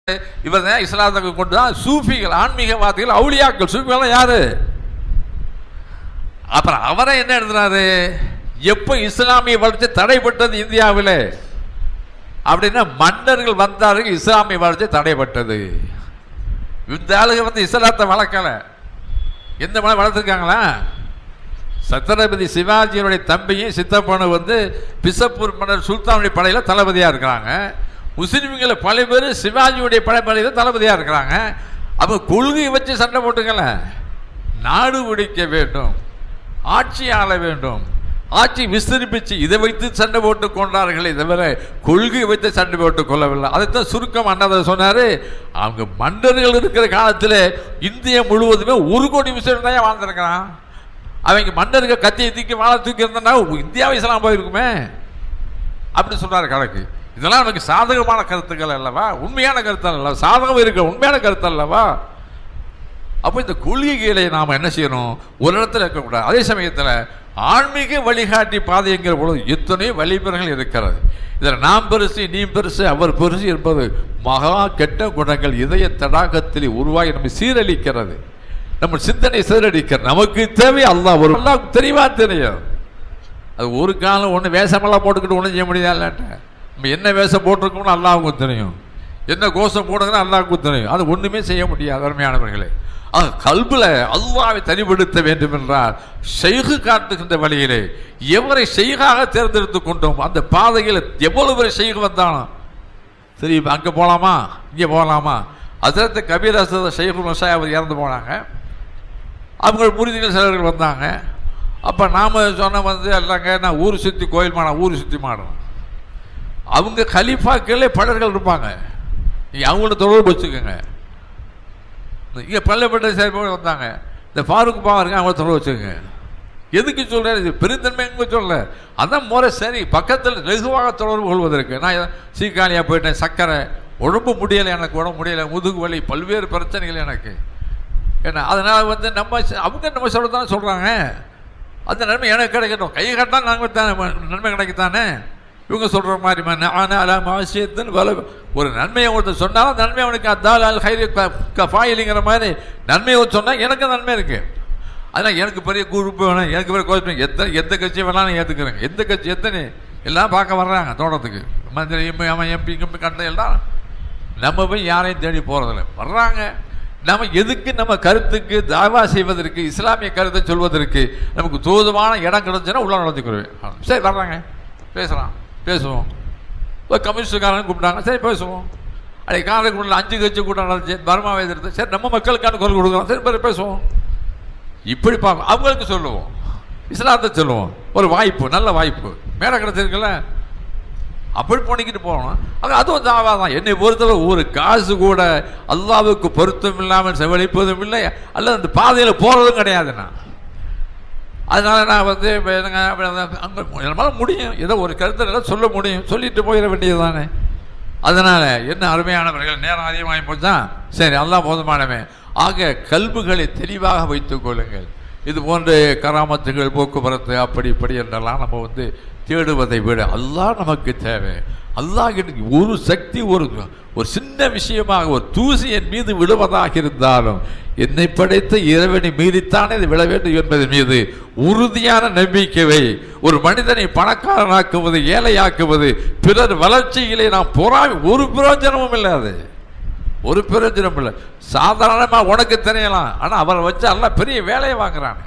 இவர் தான் இஸ்லாத்துக்கு கொண்டு தான் சூஃபிகள் ஆன்மீகவாதிகள் அவுளியாக்கள் சூஃபிகள் யாரு அப்புறம் அவரை என்ன எழுதுறாரு எப்போ இஸ்லாமிய வளர்ச்சி தடைப்பட்டது இந்தியாவில் அப்படின்னா மன்னர்கள் வந்தார்கள் இஸ்லாமிய வளர்ச்சி தடைப்பட்டது இந்த ஆளுங்க வந்து இஸ்லாத்தை வளர்க்கல எந்த மலை வளர்த்துருக்காங்களா சத்ரபதி சிவாஜியினுடைய தம்பியும் சித்தப்பனும் வந்து பிசப்பூர் மன்னர் சுல்தானுடைய படையில் தளபதியாக இருக்கிறாங்க முஸ்லீம்களை பல பேர் சிவாஜியுடைய படைப்படையில் தளபதியாக இருக்கிறாங்க அப்போ கொள்கையை வச்சு சண்டை போட்டுக்கல நாடு பிடிக்க வேண்டும் ஆட்சி ஆள வேண்டும் ஆட்சி விஸ்தரிப்பிச்சு இதை வைத்து சண்டை போட்டு கொண்டார்களே தவிர கொள்கை வைத்து சண்டை போட்டு கொள்ளவில்லை அதைத்தான் சுருக்கம் அண்ணாத சொன்னாரு அவங்க மன்னர்கள் இருக்கிற காலத்தில் இந்தியா முழுவதுமே ஒரு கோடி முஸ்லீம் தான் வாழ்ந்திருக்கிறான் அவங்க மன்னர்கள் கத்தியை தூக்கி வாழ தூக்கி இருந்தா இந்தியாவை இஸ்லாம் போயிருக்குமே அப்படி சொல்றாரு கணக்கு இதெல்லாம் எனக்கு சாதகமான கருத்துக்கள் அல்லவா உண்மையான கருத்து அல்லவா சாதகம் இருக்க உண்மையான கருத்து அல்லவா அப்போ இந்த கொள்கைகளை நாம் என்ன செய்யணும் ஒரு இடத்துல இருக்கக்கூடாது அதே சமயத்தில் ஆன்மீக வழிகாட்டி பாதைங்கிற பொழுது எத்தனையோ வழிமுறைகள் இருக்கிறது இதில் நாம் பெருசு நீ பெருசு அவர் பெருசு என்பது மகா கெட்ட குணங்கள் இதய தடாகத்தில் உருவாகி நம்ம சீரழிக்கிறது நம்ம சிந்தனை சீரழிக்கிறது நமக்கு தேவை அல்லாஹ் ஒரு அல்லாஹ் தெளிவா தெரியும் அது ஒரு காலம் ஒன்று வேஷமெல்லாம் போட்டுக்கிட்டு ஒன்றும் செய்ய முடியாதுல்லாட்ட நம்ம என்ன வேஷம் போட்டிருக்கோம்னு அல்லாவுக்கும் தெரியும் என்ன கோஷம் போடுங்கன்னு அல்லாவுக்கும் தெரியும் அது ஒன்றுமே செய்ய முடியாது அருமையானவர்களே ஆக கல்பில் அல்லாவை தனிப்படுத்த வேண்டும் என்றால் செய்கு காட்டுகின்ற வழியிலே எவரை செய்காக தேர்ந்தெடுத்து கொண்டோம் அந்த பாதையில் எவ்வளவு பேர் செய்கு வந்தாலும் சரி இப்போ அங்கே போகலாமா இங்கே போகலாமா அதிரத்த கபீர் அசத ஷெய்குல் மஷாய் அவர் இறந்து போனாங்க அவங்க முறிதிகள் சிலர்கள் வந்தாங்க அப்போ நாம் சொன்ன வந்து இல்லைங்க நான் ஊர் சுற்றி கோயில் மாடம் ஊர் சுற்றி மாடம் அவங்க கலிஃபாக்களே பலர்கள் இருப்பாங்க நீங்கள் அவங்களோட தொடர்பு வச்சுக்கோங்க இங்கே பள்ளப்பட்ட செயல்பாடு வந்தாங்க இந்த ஃபாரூக் பாவம் இருக்காங்க அவங்கள தொடர்பு வச்சுக்கோங்க எதுக்கு சொல்கிறேன் இது பெருந்தன்மை எங்கே சொல்ல அதான் முறை சரி பக்கத்தில் லெகுவாக தொடர்பு கொள்வதற்கு நான் சீக்காளியாக போயிட்டேன் சக்கரை உடம்பு முடியலை எனக்கு உடம்பு முடியலை முதுகு வலி பல்வேறு பிரச்சனைகள் எனக்கு ஏன்னா அதனால் வந்து நம்ம ச- அவங்க நம்ம சொல்ல தானே சொல்கிறாங்க அந்த நன்மை எனக்கு கிடைக்கட்டும் கை கட்டா நாங்கள் தானே நன்மை கிடைக்கத்தானே இவங்க சொல்கிற மாதிரி ஆனால் அவசியத்தின் வல ஒரு நன்மையை ஒருத்தர் சொன்னாலும் அந்த நன்மை அவனுக்கு அத்தால் அல் ஹைரி ஃபாயிலிங்கிற மாதிரி நன்மையை சொன்னால் எனக்கு நன்மை இருக்குது அதனால் எனக்கு பெரிய குரூப் வேணும் எனக்கு பெரிய கோயில் எத்தனை எந்த கட்சி வேணாலும் ஏற்றுக்கிறேங்க எந்த கட்சி எத்தனை எல்லாம் பார்க்க வர்றாங்க தோட்டத்துக்கு மந்திரி எம்பி அவன் எம்பி கம்பி கண்ட எல்லாம் நம்ம போய் யாரையும் தேடி போகிறதில்ல வர்றாங்க நம்ம எதுக்கு நம்ம கருத்துக்கு தாவா செய்வதற்கு இஸ்லாமிய கருத்தை சொல்வதற்கு நமக்கு தோதுவான இடம் கிடைச்சுன்னா உள்ள நடந்துக்கிறேன் சரி வர்றாங்க பேசலாம் பேசுவோம் ஒரு கம்யூனிஸ்டுக்காரன் கூப்பிட்டாங்க சரி பேசுவோம் அன்றைக்கி காரைக்குடியில் அஞ்சு கட்சி கூட்டம் நடந்துச்சு பர்மா எதிர்த்து சரி நம்ம மக்களுக்கான குரல் கொடுக்குறோம் சரி பேர் பேசுவோம் இப்படி பார்ப்போம் அவங்களுக்கு சொல்லுவோம் இஸ்லாத்தை சொல்லுவோம் ஒரு வாய்ப்பு நல்ல வாய்ப்பு மேலே கிடச்சிருக்குல்ல அப்படி பண்ணிக்கிட்டு போகணும் அது அதுவும் தாவா தான் என்னை பொறுத்தவரை ஒரு காசு கூட அல்லாவுக்கு பொருத்தம் இல்லாமல் செவழிப்பதும் இல்லை அல்லது அந்த பாதையில் போகிறதும் கிடையாது நான் அதனால நான் வந்து இப்போ என்னங்க அங்கே என்னால் முடியும் ஏதோ ஒரு கருத்தில் சொல்ல முடியும் சொல்லிட்டு போயிட வேண்டியது தானே அதனால் என்ன அருமையானவர்கள் நேரம் அதிகமாகி போச்சா சரி அல்லாஹ் போதுமானவன் ஆக கல்புகளை தெளிவாக வைத்துக் கொள்ளுங்கள் இது போன்ற கராமத்துகள் போக்குவரத்து அப்படி இப்படி என்றெல்லாம் நம்ம வந்து தேடுவதை விட அல்லாஹ் நமக்கு தேவை அல்லாஹ் எனக்கு ஒரு சக்தி ஒரு ஒரு சின்ன விஷயமாக ஒரு தூசி என் மீது விழுவதாக இருந்தாலும் என்னை படைத்த இறைவனை மீறித்தானே இது விழ வேண்டும் என்பதன் மீது உறுதியான நம்பிக்கைவை ஒரு மனிதனை பணக்காரனாக்குவது ஏழையாக்குவது பிறர் வளர்ச்சியிலே நாம் பொறாமை ஒரு பிரயோஜனமும் இல்லாது ஒரு பிரயோஜனம் இல்லை சாதாரணமாக உனக்கு தெரியலாம் ஆனால் அவரை வச்சு எல்லாம் பெரிய வேலையை வாங்குறாங்க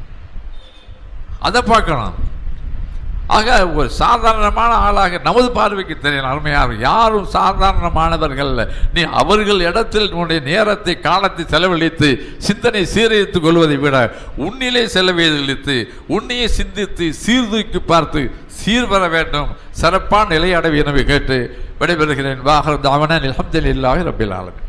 அதை பார்க்கணும் ஆக ஒரு சாதாரணமான ஆளாக நமது பார்வைக்கு தெரியலாம் அருமையாக யாரும் சாதாரணமானவர்கள் அல்ல. நீ அவர்கள் இடத்தில் உன்னுடைய நேரத்தை காலத்தை செலவழித்து சிந்தனை சீரழித்துக் கொள்வதை விட உன்னிலே செலவழித்து உன்னையே சிந்தித்து சீர்தூக்கி பார்த்து சீர்வர வேண்டும் சிறப்பான நிலை அடைவு எனவே கேட்டு விடைபெறுகிறேன் வாகனம் தாவன அலமதுல்லாஹி ரபில் ஆலமீன்